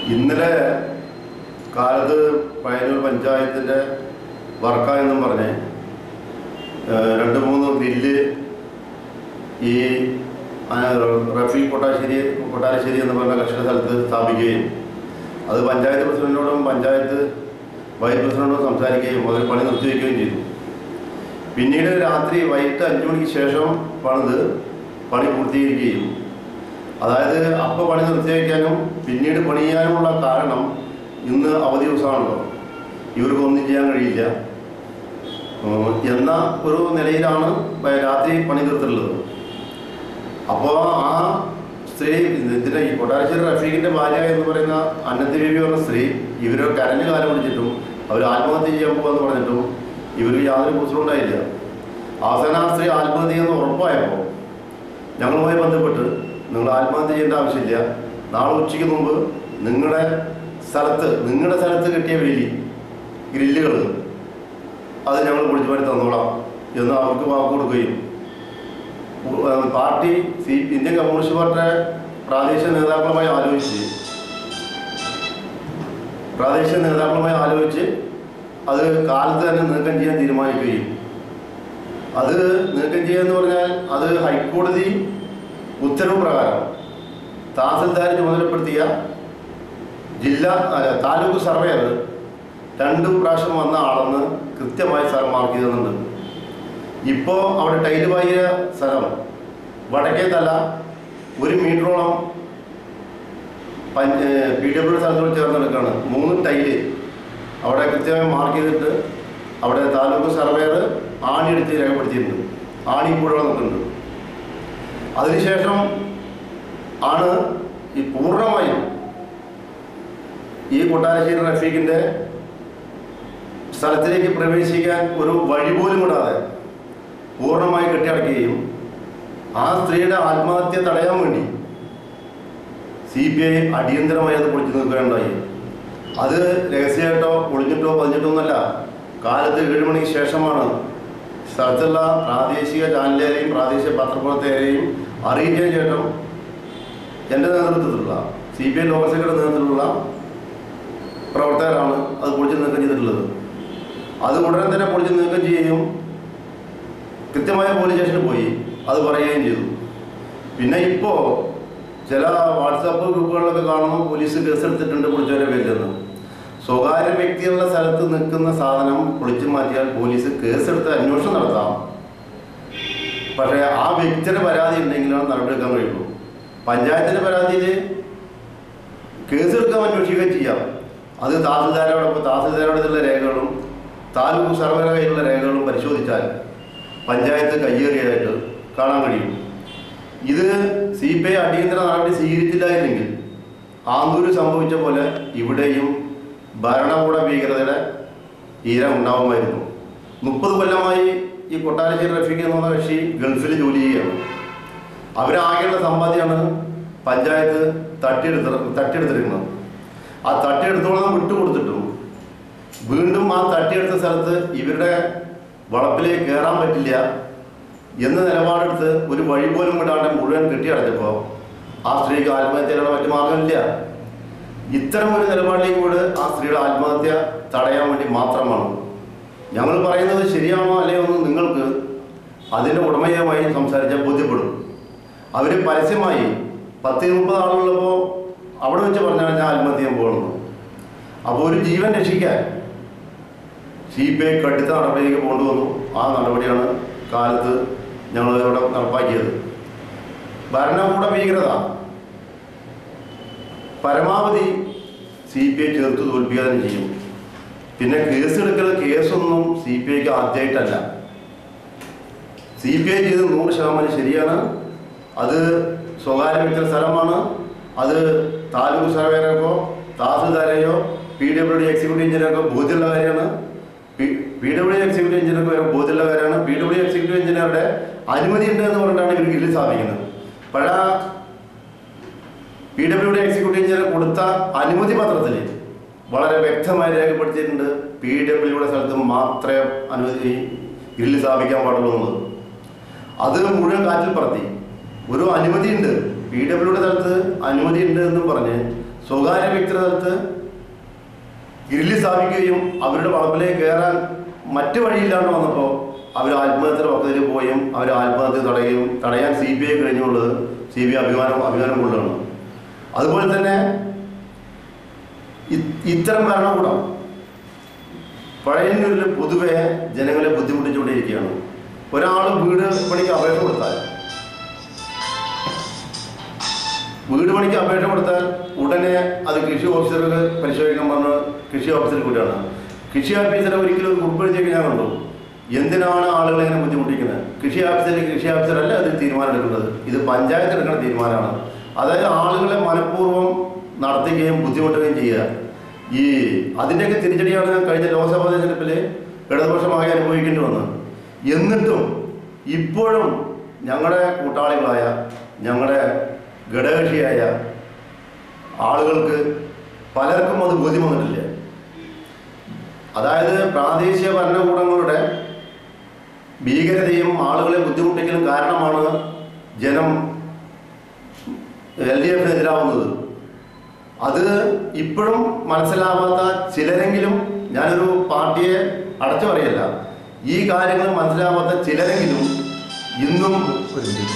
ഇന്നലെ കാലത്ത് പയ്യന്നൂർ പഞ്ചായത്തിൻ്റെ വർക്കായെന്നും പറഞ്ഞ് ഏഹ്, രണ്ട് മൂന്ന് ബില്ല് ഈ ആ, റഫീ കൊട്ടാശ്ശേരി കൊട്ടാരശ്ശേരി എന്ന് പറഞ്ഞ കർഷക സ്ഥലത്ത് സ്ഥാപിക്കുകയും അത് പഞ്ചായത്ത് പ്രസിഡന്റിനോടും പഞ്ചായത്ത് വൈസ് പ്രസിഡന്റിനോടും സംസാരിക്കുകയും അവർ പണി നിർത്തിവെക്കുകയും ചെയ്തു പിന്നീട് രാത്രി വൈകിട്ട് അഞ്ചു മണിക്ക് ശേഷം പണിത് പണി പൂർത്തീകരിക്കുകയും അതായത് അപ്പോൾ പണി നിർത്തിവെക്കാനും പിന്നീട് പണിയാനുമുള്ള കാരണം ഇന്ന് അവധി ദിവസമാണല്ലോ ഇവർക്ക് ഒന്നും ചെയ്യാൻ കഴിയില്ല ഉം, എന്ന ഒരു നിലയിലാണ് പ- രാത്രി പണി തീർത്തിട്ടുള്ളത് അപ്പോൾ ആ സ്ത്രീ ഇതിൻ്റെ ഈ കൊട്ടാരശ്ശേരി റഫീഖിൻ്റെ ഭാര്യ എന്ന് പറയുന്ന അന്നത്തി ബേബി പറഞ്ഞ സ്ത്രീ ഇവർ കരഞ്ഞ് കാലം പിടിച്ചിട്ടും അവർ ആത്മഹത്യ ചെയ്യാൻ പോകുമെന്ന് പറഞ്ഞിട്ടും ഇവർക്ക് യാതൊരു കുസലും ഉണ്ടായില്ല അവസാനം ആ സ്ത്രീ ആത്മഹത്യ ചെയ്യുന്ന ഉറപ്പായപ്പോൾ ഞങ്ങളുമായി ബന്ധപ്പെട്ട് നിങ്ങൾ ആത്മഹത്യ ചെയ്യേണ്ട ആവശ്യമില്ല നാളെ ഉച്ചയ്ക്ക് മുമ്പ് നിങ്ങളുടെ സ്ഥലത്ത് നിങ്ങളുടെ സ്ഥലത്ത് കിട്ടിയ വേലി ഗ്രില്ലുകൾ അത് ഞങ്ങൾ പൊളിച്ചു മാറ്റി തന്നോളാം എന്ന് അവർക്ക് വാക്ക് കൊടുക്കുകയും ഉ- ആ, പാർട്ടി സി ഇന്ത്യൻ കമ്മ്യൂണിസ്റ്റ് പാർട്ടിയുടെ പ്രാദേശിക നേതാക്കളുമായി ആലോചിച്ച് പ്രാദേശിക നേതാക്കളുമായി ആലോചിച്ച് അത് കാലത്ത് തന്നെ നീക്കം ചെയ്യാൻ തീരുമാനിക്കുകയും അത് നീക്കം ചെയ്യാന്ന് പറഞ്ഞാൽ അത് ഹൈക്കോടതി ഉത്തരവ് പ്രകാരം തഹസിൽദാർ ചുമതലപ്പെടുത്തിയ ജില്ലാ അല്ല, താലൂക്ക് സർവേയർ രണ്ട് പ്രാവശ്യം വന്ന ആളെന്ന് കൃത്യമായി സാർ മാർക്ക് ചെയ്തിട്ടുണ്ട് ഇപ്പോൾ അവിടെ ടൈല് പായ സ്ഥലം വടക്കേ തല ഒരു മീറ്ററോളം പഞ്ച് പി ഡബ്ല്യു സ്ഥലത്തോട് ചേർന്ന് നിൽക്കുകയാണ് മൂന്ന് ടൈല് അവിടെ കൃത്യമായി മാർക്ക് ചെയ്തിട്ട് അവിടെ താലൂക്ക് സർവേയർ ആണിയെടുത്ത് രേഖപ്പെടുത്തിയിട്ടുണ്ട് ആണി ഇപ്പോഴും നിൽക്കുന്നുണ്ട് അതിനുശേഷം ആണ് ഈ പൂർണ്ണമായും ഈ കൊട്ടാരശ്ശേരി റഫീഖിൻ്റെ സ്ഥലത്തിലേക്ക് പ്രവേശിക്കാൻ ഒരു വഴി പോലും വിടാതെ പൂർണ്ണമായി കെട്ടിയടക്കുകയും ആ സ്ത്രീയുടെ ആത്മഹത്യ തടയാൻ വേണ്ടി സി പി ഐ അടിയന്തരമായി അത് പൊളിച്ചു നിൽക്കുകയുണ്ടായി അത് രഹസ്യമായിട്ടോ ഒളിഞ്ഞിട്ടോ പതിഞ്ഞിട്ടോ ഒന്നല്ല കാലത്ത് ഏഴ് മണിക്ക് ശേഷമാണ് സ്ഥലത്തുള്ള പ്രാദേശിക ചാനലുകാരെയും പ്രാദേശിക പത്രപ്രവർത്തകരെയും അറിയിച്ചതിന് ശേഷം എൻ്റെ നേതൃത്വത്തിലുള്ള C P I local secretary നേതൃത്വത്തിലുള്ള പ്രവർത്തകരാണ് അത് പൊളിച്ചു നീക്കം ചെയ്തിട്ടുള്ളത് അത് ഉടനെ തന്നെ പൊളിച്ചു നീക്കം ചെയ്യുകയും കൃത്യമായ പോലീസ് സ്റ്റേഷനിൽ പോയി അത് പറയുകയും ചെയ്തു പിന്നെ ഇപ്പോൾ ചില വാട്സാപ്പ് ഗ്രൂപ്പുകളിലൊക്കെ കാണുമ്പോൾ പോലീസ് കേസെടുത്തിട്ടുണ്ട് പൊളിച്ചവരെ പേരിലെന്ന് സ്വകാര്യ വ്യക്തികളുടെ സ്ഥലത്ത് നിൽക്കുന്ന സാധനം പൊളിച്ചു മാറ്റിയാൽ പോലീസ് കേസെടുത്ത് അന്വേഷണം നടത്താം പക്ഷേ ആ വ്യക്തിയുടെ പരാതി ഉണ്ടെങ്കിലാണ് നടപടിയെടുക്കാൻ കഴിയുള്ളൂ പഞ്ചായത്തിൻ്റെ പരാതിയിൽ കേസെടുക്കാൻ അന്വേഷിക്കുകയും ചെയ്യാം അത് തഹസിൽദാരോടൊപ്പം തഹസിൽദാരോടുള്ള രേഖകളും താലൂക്ക് സർവേയുടെ കയ്യിലുള്ള രേഖകളും പരിശോധിച്ചാൽ പഞ്ചായത്ത് കയ്യേറിയതായിട്ട് കാണാൻ കഴിയും ഇത് സി പി ഐ അടിയന്തര നടപടി സ്വീകരിച്ചില്ലായിരുന്നെങ്കിൽ ആന്തൂര് സംഭവിച്ച പോലെ ഇവിടെയും ഭരണകൂട ഭീകരതയുടെ ഈര ഉണ്ടാവുമായിരുന്നു മുപ്പത് കൊല്ലമായി ഈ കൊട്ടാരശ്ശേരി റഫീഖ് എന്ന് പറഞ്ഞ കക്ഷി ഗൾഫിൽ ജോലി ചെയ്യുകയാണ് അവരാകെയുള്ള സമ്പാദ്യമാണ് പഞ്ചായത്ത് തട്ടിയെടുത്ത തട്ടിയെടുത്തിരിക്കുന്നത് ആ തട്ടിയെടുത്തോളം വിട്ടുകൊടുത്തിട്ടും വീണ്ടും ആ തട്ടിയെടുത്ത സ്ഥലത്ത് ഇവരുടെ വളപ്പിലേക്ക് കയറാൻ പറ്റില്ല എന്ന നിലപാടെടുത്ത് ഒരു വഴി പോലും വിടാണ്ട് മുഴുവൻ കെട്ടിയടച്ചപ്പോൾ ആ സ്ത്രീക്ക് ആത്മഹത്യയുടെ മറ്റു മാർഗമില്ല ഇത്തരം ഒരു നിലപാടിലേക്ക് കൂടെ ആ സ്ത്രീയുടെ ആത്മഹത്യ തടയാൻ വേണ്ടി മാത്രമാണ് ഞങ്ങൾ പറയുന്നത് ശരിയാണോ അല്ലയോ എന്ന് നിങ്ങൾക്ക് അതിൻ്റെ ഉടമയുമായി സംസാരിച്ചാൽ ബോധ്യപ്പെടും അവർ പരസ്യമായി പത്ത് മുപ്പത് ആളുള്ളപ്പോൾ അവിടെ വെച്ച് പറഞ്ഞാൽ ഞാൻ ആത്മഹത്യ ചെയ്യാൻ പോകുന്നു അപ്പോൾ ഒരു ജീവൻ രക്ഷിക്കാൻ സി പി ഐ കടുത്ത നടപടിയിലേക്ക് കൊണ്ടുവന്നു ആ നടപടിയാണ് കാലത്ത് ഞങ്ങൾ ഇവിടെ നടപ്പാക്കിയത് ഭരണകൂട ഭീകരത പരമാവധി സി പി ഐ ചേർത്ത് തോൽപ്പിക്കുക തന്നെ ചെയ്യും പിന്നെ കേസെടുക്കൽ കേസൊന്നും സി പി ഐക്ക് ആദ്യമായിട്ടല്ല സി പി ഐ ചെയ്ത് നൂറ് ശതമാനം ശരിയാണ് അത് സ്വകാര്യ വ്യക്തി സ്ഥലമാണ് അത് താലൂക്ക് സർവേനോ തഹസിൽദാരെയോ പി ഡബ്ല്യു ഡി എക്സിക്യൂട്ടീവ് എഞ്ചിനീയർക്കോ ബോധ്യമുള്ള കാര്യമാണ് പി ഡബ്ല്യു ഡി എക്സിക്യൂട്ടീവ് എഞ്ചിനീയർക്ക് വരെ ബോധ്യമുള്ള കാര്യമാണ് പി ഡബ്ല്യു എക്സിക്യൂട്ടീവ് എഞ്ചിനീയറുടെ അനുമതി ഉണ്ട് എന്ന് പറഞ്ഞിട്ടാണ് ഇവർ ഗില്ല് സ്ഥാപിക്കുന്നത് പഴ P W D executive engineer കൊടുത്ത അനുമതി പത്രത്തിൽ വളരെ വ്യക്തമായി രേഖപ്പെടുത്തിയിട്ടുണ്ട് പി ഡബ്ല്യുടെ സ്ഥലത്ത് മാത്രമേ അനുമതി ഗ്രില്ല് സ്ഥാപിക്കാൻ പാടുള്ളൂ എന്നുള്ളത് അത് മുഴുവൻ കാറ്റിൽ പറത്തി ഒരു അനുമതിയുണ്ട് പി ഡബ്ല്യുടെ സ്ഥലത്ത് അനുമതിയുണ്ട് എന്നും പറഞ്ഞ് സ്വകാര്യ വ്യക്തിഗതത്ത് ഗ്രില്ല് സ്ഥാപിക്കുകയും അവരുടെ വളപ്പിലേക്ക് കയറാൻ മറ്റു വഴിയില്ലാണ്ട് വന്നപ്പോൾ അവർ ആത്മഹത്യയുടെ പദ്ധതിയിൽ പോയും അവർ ആത്മഹത്യ തടയുകയും തടയാൻ സി ബി ഐ കഴിഞ്ഞുള്ളത് സി ബി ഐ അഭിമാനം അഭിമാനം കൊള്ളുകയാണ് അതുപോലെ തന്നെ ഇ- ഇത്തരം ഭരണകൂടം പഴയന്നൂരിൽ പൊതുവെ ജനങ്ങളെ ബുദ്ധിമുട്ടിച്ചുകൊണ്ടിരിക്കുകയാണ് ഒരാൾ വീട് പണിക്ക് അപേക്ഷ കൊടുത്താൽ വീട് പണിക്ക് അപേക്ഷ കൊടുത്താൽ ഉടനെ അത് കൃഷി ഓഫീസർക്ക് പരിശോധിക്കാൻ പറഞ്ഞ് കൃഷി ഓഫീസർ കൂടിയാണ് കൃഷി ഓഫീസറെ ഒരിക്കലും ഒരു കുറിപ്പടിച്ചേക്ക് ഞാൻ കണ്ടു എന്തിനാണ് ആളുകൾ ഇങ്ങനെ ബുദ്ധിമുട്ടിക്കുന്നത് കൃഷി ഓഫീസറിൽ കൃഷി ഓഫീസറല്ല അതിൽ തീരുമാനം എടുക്കുന്നത് ഇത് പഞ്ചായത്ത് എടുക്കുന്ന തീരുമാനമാണ് അതായത് ആളുകളെ മനഃപൂർവ്വം നടത്തുകയും ബുദ്ധിമുട്ടുകയും ചെയ്യുക ഈ അതിൻ്റെയൊക്കെ തിരിച്ചടിയാണ് കഴിഞ്ഞ ലോക്സഭാ തെരഞ്ഞെടുപ്പിൽ ഇടതുപക്ഷമായി അനുഭവിക്കേണ്ടി വന്നത് എന്നിട്ടും ഇപ്പോഴും ഞങ്ങളുടെ കൂട്ടാളികളായ ഞങ്ങളുടെ ഘടകകക്ഷിയായ ആളുകൾക്ക് പലർക്കും അത് ബോധ്യം വന്നിട്ടില്ല അതായത് പ്രാദേശിക ഭരണകൂടങ്ങളുടെ ഭീകരതയും ആളുകളെ ബുദ്ധിമുട്ടിക്കലും കാരണമാണ് ജനം എൽ ഡി എഫിനെതിരാവുന്നത് അത് ഇപ്പോഴും മനസ്സിലാവാത്ത ചിലരെങ്കിലും ഞാനൊരു പാർട്ടിയെ അടച്ചു പറയല്ല ഈ കാര്യങ്ങൾ മനസ്സിലാവാത്ത ചിലരെങ്കിലും ഇന്നും ഒരു മിനിറ്റ്.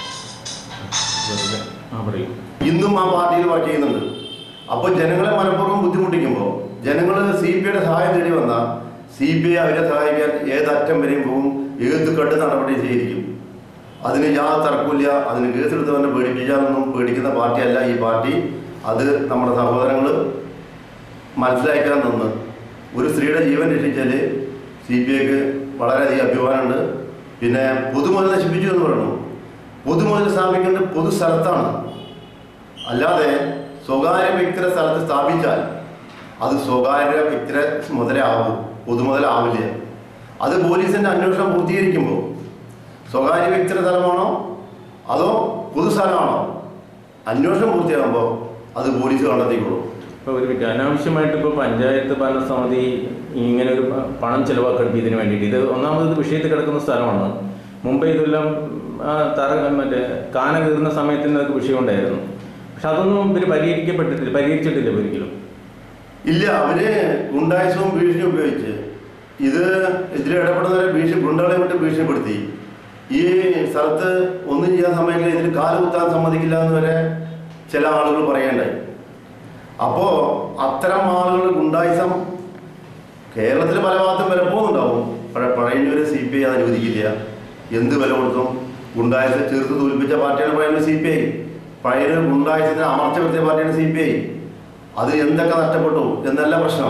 വെറുതെ. ആ പറയൂ ഇന്നും ആ പാർട്ടിയിൽ വർക്ക് ചെയ്യുന്നുണ്ട് അപ്പോൾ ജനങ്ങളെ മനഃപൂർവ്വം ബുദ്ധിമുട്ടിക്കുമ്പോൾ ജനങ്ങൾ സി പി ഐയുടെ സഹായം തേടി വന്നാൽ സി പി ഐ അവരെ സഹായിക്കാൻ ഏതറ്റം വരെയും പോകും ഏത് കണ്ട് നടപടി ചെയ്തിരിക്കും അതിന് യാതൊരു തർക്കമില്ല അതിന് കേസെടുത്തവനെ പേടിപ്പിക്കാനൊന്നും പേടിക്കുന്ന പാർട്ടിയല്ല ഈ പാർട്ടി അത് നമ്മുടെ സഹോദരങ്ങൾ മനസ്സിലാക്കാൻ നിന്ന് ഒരു സ്ത്രീയുടെ ജീവൻ രക്ഷിച്ചാൽ സി പി ഐക്ക് വളരെയധികം അഭിമാനമുണ്ട് പിന്നെ പൊതുമുതൽ നശിപ്പിച്ചു എന്ന് പറയുന്നു പൊതുമുതൽ സ്ഥാപിക്കേണ്ടത് പൊതു സ്ഥലത്താണ് അല്ലാതെ സ്വകാര്യ വ്യക്തിയുടെ സ്ഥലത്ത് സ്ഥാപിച്ചാൽ അത് സ്വകാര്യ വ്യക്തിയുടെ മുതലാവും പൊതുമുതലാവില്ല അത് പോലീസിന്റെ അന്വേഷണം പൂർത്തീകരിക്കുമ്പോൾ സ്വകാര്യ വ്യക്തിയുടെ സ്ഥലമാണോ അതോ പൊതുസ്ഥലമാണോ അന്വേഷണം പൂർത്തിയാകുമ്പോൾ അത് പോലീസ് കണ്ടെത്തിക്കോളും ഇപ്പോൾ ഒരു മിനിറ്റ് അനാവശ്യമായിട്ട് ഇപ്പോൾ പഞ്ചായത്ത് ഭരണസമിതി ഇങ്ങനെ ഒരു പ- പണം ചെലവാക്കെടുത്ത് ഇതിന് വേണ്ടിയിട്ട് ഇത് ഒന്നാമത് ഇത് വിഷയത്തിൽ കിടക്കുന്ന സ്ഥലമാണ് മുമ്പ് ഇതെല്ലാം ആ, തറ മറ്റേ കാന കീറുന്ന സമയത്ത് ഇതൊക്കെ വിഷയം ഉണ്ടായിരുന്നു പക്ഷെ അതൊന്നും ഇവർ പരിഹരിക്കപ്പെട്ടിട്ടില്ല പരിഹരിച്ചിട്ടില്ല ഒരിക്കലും ഇല്ല അവര് ഗുണ്ടായുസവും ഭീഷണിയും ഉപയോഗിച്ച് ഇത് ഇതിൽ ഇടപെടുന്നവരെ ഭീഷണി ഗുണ്ടകളെ വിട്ട് ഭീഷണിപ്പെടുത്തി ഈ സ്ഥലത്ത് ഒന്നും ചെയ്യാൻ സമ്മതിക്കില്ല ഇതിൽ കാല് കുത്താൻ സമ്മതിക്കില്ല എന്ന് വരെ ചില ആളുകൾ പറയണ്ടായി അപ്പോ അത്തരം ആളുകൾ ഗുണ്ടായുസം കേരളത്തിൽ പല ഭാഗത്തും വില പോകുന്നുണ്ടാവും പക്ഷേ പഴയന്നൂര് സി പി ഐ അനുവദിക്കില്ല എന്ത് വില കൊടുത്തും ഗുണ്ടായുസം ചെറുത്ത് തോൽപ്പിച്ച പാർട്ടിയാണ് Pazhayannur C P I Pazhayannur ഗുണ്ടായുസത്തിന് അമർച്ച വരുത്തിയ പാർട്ടിയാണ് സി പി ഐ അത് എന്തൊക്കെ നഷ്ടപ്പെട്ടു എന്നല്ല പ്രശ്നം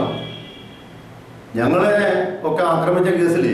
ഞങ്ങളെ ഒക്കെ ആക്രമിച്ച കേസിൽ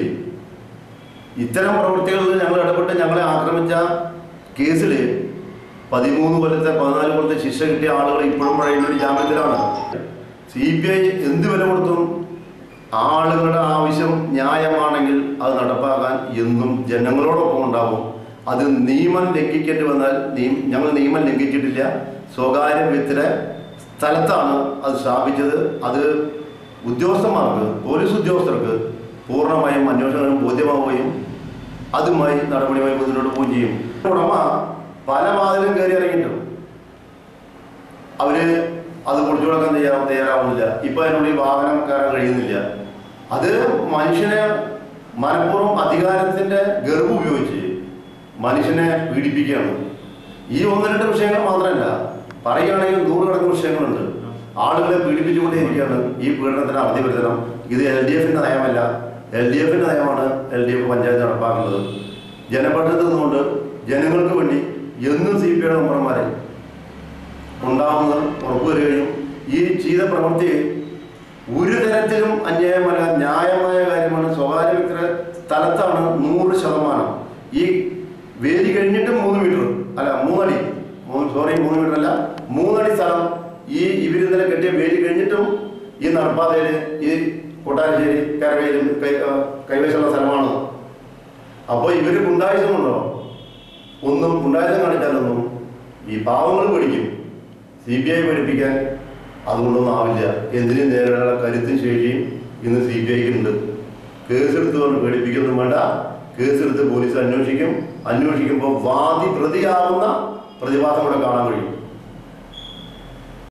ഇത്തരം പ്രവൃത്തികളിൽ ഞങ്ങൾ ഇടപെട്ട് ഞങ്ങളെ ആക്രമിച്ച കേസിൽ പതിമൂന്ന് കൊല്ലത്തെ പതിനാല് കൊല്ലത്തെ ശിക്ഷ കിട്ടിയ ആളുകൾ ഇപ്പോഴും പഴയൊരു ജാമ്യത്തിലാണ് സി ബി ഐ എന്ത് വില കൊടുത്തും ആളുകളുടെ ആവശ്യം ന്യായമാണെങ്കിൽ അത് നടപ്പാക്കാൻ എന്നും ജനങ്ങളോടൊപ്പം ഉണ്ടാവും അത് നിയമം ലംഘിക്കേണ്ടി വന്നാൽ നിയ- ഞങ്ങൾ നിയമം ലംഘിച്ചിട്ടില്ല സ്വകാര്യ വ്യക്തിയുടെ സ്ഥലത്താണ് അത് സ്ഥാപിച്ചത് അത് ഉദ്യോഗസ്ഥന്മാർക്ക് പോലീസ് ഉദ്യോഗസ്ഥർക്ക് പൂർണ്ണമായും അന്വേഷണം ബോധ്യമാവുകയും അതുമായി നടപടിയുമായി മുന്നോട്ട് പോവുകയും ചെയ്യും ഉടമ പല വാതിലും കയറി ഇറങ്ങിയിട്ടും അവര് അത് പൊളിച്ചു കൊടുക്കാൻ തയ്യാ- തയ്യാറാവുന്നില്ല ഇപ്പൊ അതിനുള്ളിൽ വാഹനം കയറാൻ കഴിയുന്നില്ല അത് മനുഷ്യനെ മനഃപൂർവ്വം അധികാരത്തിന്റെ ഗർവ് ഉപയോഗിച്ച് മനുഷ്യനെ പീഡിപ്പിക്കുകയാണ് ഈ ഒന്ന് രണ്ട് വിഷയങ്ങൾ മാത്രമല്ല പറയുകയാണെങ്കിൽ നൂറുകണക്കിന് വിഷയങ്ങളുണ്ട് ആളുകളെ പീഡിപ്പിച്ചുകൊണ്ടേയിരിക്കുകയാണ് ഈ പീഡനത്തിന് അവധി വരുത്തണം ഇത് എൽ ഡി എഫിന്റെ നയമല്ല എൽ ഡി എഫിന്റെ നയമാണ് എൽ ഡി എഫ് പഞ്ചായത്ത് നടപ്പാക്കുന്നത് ജനപക്ഷത്ത് നിന്നുകൊണ്ട് ജനങ്ങൾക്ക് വേണ്ടി എന്നും സി പി ഐയുടെ മെമ്പർമാരെ ഉണ്ടാവുന്നത് ഉറപ്പുവരികയും ഈ ചെയ്ത പ്രവൃത്തി ഒരു തരത്തിലും അന്യായമല്ല ന്യായമായ കാര്യമാണ് സ്വകാര്യ വ്യക്തിയുടെ സ്ഥലത്താണ് നൂറ് ശതമാനം ഈ വേദി കഴിഞ്ഞിട്ട് മൂന്ന് മീറ്റർ അല്ല മൂന്നടി സോറി മൂന്ന് മീറ്റർ അല്ല മൂന്നടി സ്ഥലം ഈ ഇവരിന്നലെ കെട്ടിയ വേദി കഴിഞ്ഞിട്ടും ഈ നടപ്പാതയിൽ ഈ കൊട്ടാരശ്ശേരി കരവയിലും കൈ ആ, കൈവശമുള്ള സ്ഥലമാണ് അപ്പോൾ ഇവര് ഗുണ്ടായുസമുണ്ടോ ഒന്നും ഗുണ്ടായുസം കാണിച്ചാലൊന്നും ഈ പാവങ്ങൾ പേടിക്കും സി ബി ഐ പേടിപ്പിക്കാൻ അതുകൊണ്ടൊന്നും ആവില്ല എന്തിനും നേരിടാനുള്ള കരുത്തും ശേഷിയും ഇന്ന് സി ബി ഐക്ക് ഉണ്ട് കേസെടുത്ത് കൊണ്ട് പേടിപ്പിക്കൊന്നും വേണ്ട കേസെടുത്ത് പോലീസ് അന്വേഷിക്കും അന്വേഷിക്കുമ്പോൾ വാദി പ്രതിയാവുന്ന പ്രതിഭാസം കൂടെ കാണാൻ കഴിയും